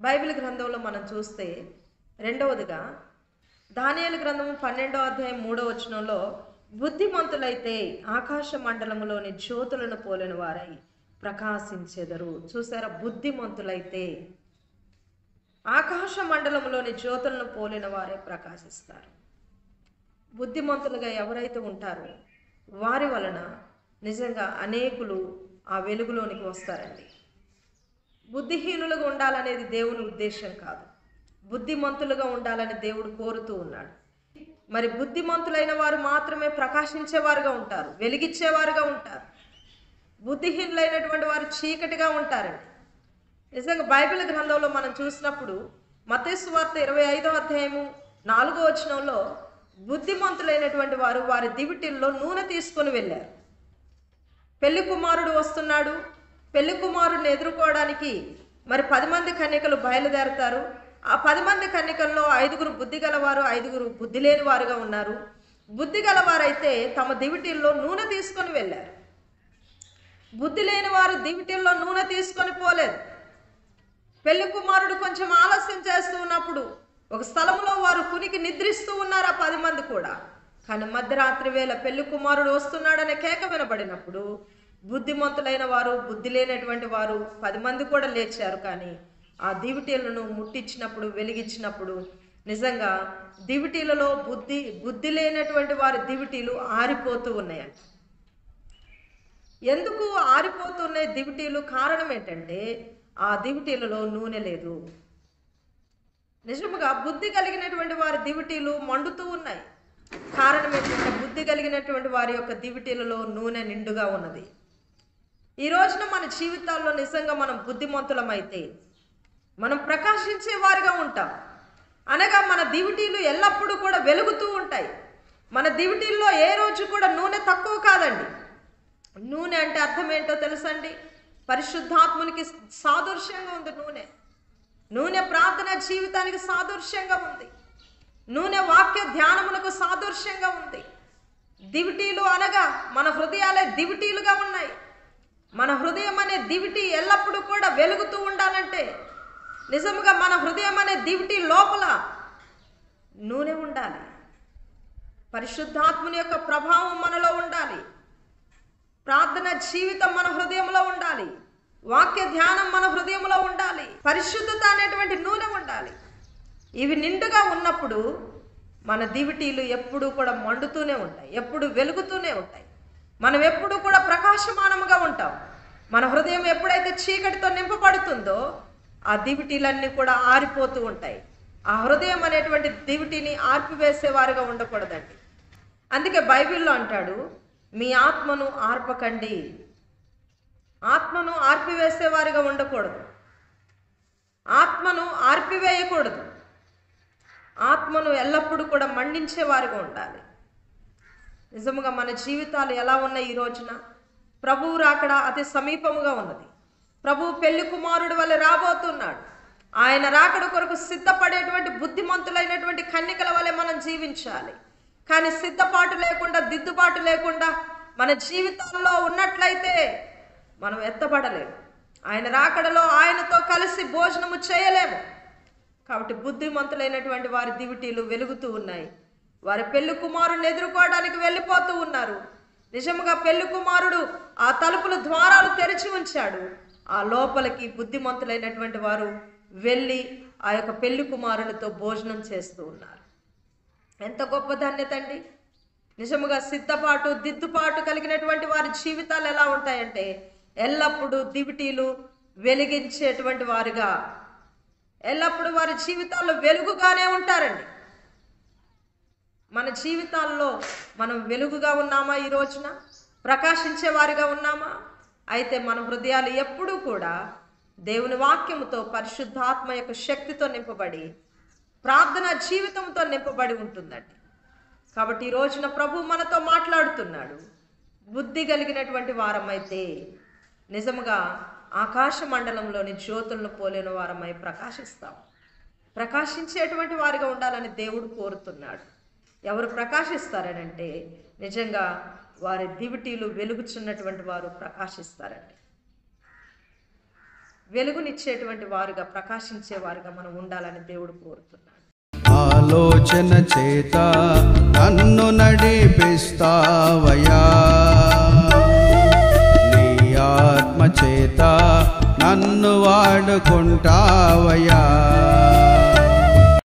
Bible గ్రంథంలో మనం చూస్తే రెండవదిగా దానియేలు గ్రంథము పన్నెండవ అధ్యాయం మూడవ వచనంలో బుద్ధిమంతులైతే ఆకాశ మండలములోని జ్యోతులను పోలిన వారై ప్రకాశించెదరు చూసారా బుద్ధిమంతులైతే ఆకాశ మండలంలోని జ్యోతులను పోలిన వారే ప్రకాశిస్తారు బుద్ధిమంతులుగా ఎవరైతే ఉంటారో వారి వలన నిజంగా అనేకులు ఆ వెలుగులోనికి వస్తారండి బుద్ధిహీనులుగా ఉండాలనేది దేవుని ఉద్దేశం కాదు బుద్ధిమంతులుగా ఉండాలని దేవుడు కోరుతూ ఉన్నాడు మరి బుద్ధిమంతులైన వారు మాత్రమే ప్రకాశించేవారుగా ఉంటారు వెలిగించేవారుగా ఉంటారు బుద్ధిహీనులైనటువంటి వారు చీకటిగా ఉంటారండి నిజంగా బైబిల్ గ్రంథంలో మనం చూసినప్పుడు మతేసు వార్త ఇరవై ఐదవ అధ్యాయము నాలుగో వచనంలో బుద్ధిమంతులైనటువంటి వారు వారి దివిటిల్లో నూనె తీసుకొని వెళ్ళారు పెళ్లి కుమారుడు వస్తున్నాడు పెళ్లి కుమారుడిని ఎదుర్కోవడానికి మరి పది మంది కన్యకలు బయలుదేరతారు ఆ పది మంది కన్యకల్లో ఐదుగురు బుద్ధి గలవారు ఐదుగురు బుద్ధి లేని వారుగా ఉన్నారు బుద్ధి గలవారైతే తమ దివిటిల్లో నూనె తీసుకొని వెళ్ళారు బుద్ధి లేని వారు దివిటిల్లో నూనె తీసుకొని పోలేదు పెళ్లి కుమారుడు కొంచెం ఆలస్యం చేస్తూ ఉన్నప్పుడు ఒక స్థలంలో వారు కునికి నిద్రిస్తూ ఉన్నారు ఆ పది మంది కూడా కానీ మధ్యరాత్రి వేళ పెళ్లి కుమారుడు వస్తున్నాడనే కేక వినబడినప్పుడు బుద్ధిమంతులైన వారు బుద్ధి లేనటువంటి వారు పది మంది కూడా లేచారు కానీ ఆ దివిటీలను ముట్టించినప్పుడు వెలిగించినప్పుడు నిజంగా దివిటీలలో బుద్ధి బుద్ధి లేనటువంటి వారి దివిటీలు ఆరిపోతూ ఉన్నాయంట ఎందుకు ఆరిపోతున్నాయి దివిటీలు కారణం ఏంటంటే ఆ దివిటీలలో నూనె లేదు నిజముగా బుద్ధి కలిగినటువంటి వారి దివిటీలు మండుతూ ఉన్నాయి కారణం ఏంటంటే బుద్ధి కలిగినటువంటి వారి యొక్క దివిటీలలో నూనె నిండుగా ఉన్నది ఈ రోజున మన జీవితాల్లో నిజంగా మనం బుద్ధిమంతులమైతే మనం ప్రకాశించే వారిగా ఉంటాం అనగా మన దివిటీలు ఎల్లప్పుడూ కూడా వెలుగుతూ ఉంటాయి మన దివిటీల్లో ఏ రోజు కూడా నూనె తక్కువ కాదండి నూనె అంటే అర్థం ఏంటో తెలుసండి పరిశుద్ధాత్మునికి సాదృశ్యంగా ఉంది నూనె నూనె ప్రార్థన జీవితానికి సాదృశ్యంగా ఉంది నూనె వాక్య ధ్యానములకు సాదృశ్యంగా ఉంది దివిటీలు అనగా మన హృదయాలే దివిటీలుగా ఉన్నాయి మన హృదయం అనే దివిటి ఎల్లప్పుడూ కూడా వెలుగుతూ ఉండాలంటే నిజముగా మన హృదయం అనే దివిటి లోపల నూనె ఉండాలి పరిశుద్ధాత్ముని యొక్క ప్రభావం మనలో ఉండాలి ప్రార్థన జీవితం మన హృదయంలో ఉండాలి వాక్య ధ్యానం మన హృదయంలో ఉండాలి పరిశుద్ధత అనేటువంటి నూనె ఉండాలి ఇవి నిండుగా ఉన్నప్పుడు మన దివిటీలు ఎప్పుడూ కూడా మండుతూనే ఉంటాయి ఎప్పుడు వెలుగుతూనే ఉంటాయి మనం ఎప్పుడు కూడా ప్రకాశమానముగా ఉంటాం మన హృదయం ఎప్పుడైతే చీకటితో నింపబడుతుందో ఆ దివిటీలన్నీ కూడా ఆరిపోతూ ఉంటాయి ఆ హృదయం అనేటువంటి దివిటిని ఆర్పివేసేవారుగా ఉండకూడదండి అందుకే బైబిల్లో అంటాడు మీ ఆత్మను ఆర్పకండి ఆత్మను ఆర్పివేసేవారిగా ఉండకూడదు ఆత్మను ఆర్పివేయకూడదు ఆత్మను ఎల్లప్పుడూ కూడా మండించేవారిగా ఉండాలి నిజముగా మన జీవితాలు ఎలా ఉన్నాయి ఈ రోజున ప్రభువు రాకడ అతి సమీపముగా ఉన్నది ప్రభువు పెళ్లి కుమారుడు వల్ల రాబోతున్నాడు ఆయన రాకడ కొరకు సిద్ధపడేటువంటి బుద్ధిమంతులైనటువంటి కన్నికల వలె మనం జీవించాలి కానీ సిద్ధపాటు లేకుండా దిద్దుబాటు లేకుండా మన జీవితాల్లో ఉన్నట్లయితే మనం ఎత్తబడలేము ఆయన రాకడలో ఆయనతో కలిసి భోజనము చేయలేము కాబట్టి బుద్ధిమంతులైనటువంటి వారి దివిటీలు వెలుగుతూ ఉన్నాయి వారి పెళ్లి కుమారుని ఎదుర్కోవడానికి వెళ్ళిపోతూ ఉన్నారు నిజముగా పెళ్లి కుమారుడు ఆ తలుపుల ద్వారాలు తెరిచి ఉంచాడు ఆ లోపలికి బుద్ధిమంతులైనటువంటి వారు వెళ్ళి ఆ యొక్క పెళ్లి కుమారునితో భోజనం చేస్తూ ఉన్నారు ఎంత గొప్ప ధన్యత అండి నిజముగా సిద్ధపాటు దిద్దుపాటు కలిగినటువంటి వారి జీవితాలు ఎలా ఉంటాయంటే ఎల్లప్పుడూ దివిటీలు వెలిగించేటువంటి వారుగా ఎల్లప్పుడూ వారి జీవితాల్లో వెలుగుగానే ఉంటారండి మన జీవితాల్లో మనం వెలుగుగా ఉన్నామా ఈ రోజున ప్రకాశించే వారిగా ఉన్నామా అయితే మన హృదయాలు ఎప్పుడూ కూడా దేవుని వాక్యముతో పరిశుద్ధాత్మ యొక్క శక్తితో నింపబడి ప్రార్థన జీవితంతో నింపబడి ఉంటుందండి కాబట్టి ఈ రోజున ప్రభు మనతో మాట్లాడుతున్నాడు బుద్ధి కలిగినటువంటి వారమైతే నిజముగా ఆకాశ మండలంలోని జ్యోతులను పోలిన వారమై ప్రకాశిస్తాం ప్రకాశించేటువంటి వారిగా ఉండాలని దేవుడు కోరుతున్నాడు ఎవరు ప్రకాశిస్తారనంటే నిజంగా వారి దివిటీలు వెలుగుచున్నటువంటి వారు ప్రకాశిస్తారండి వెలుగునిచ్చేటువంటి వారుగా ప్రకాశించే వారుగా మనం ఉండాలని దేవుడు కోరుతున్నాడు ఆలోచన చేత నన్ను నడిపిస్తావయా నీ ఆత్మ చేత నన్ను వాడుకుంటావయా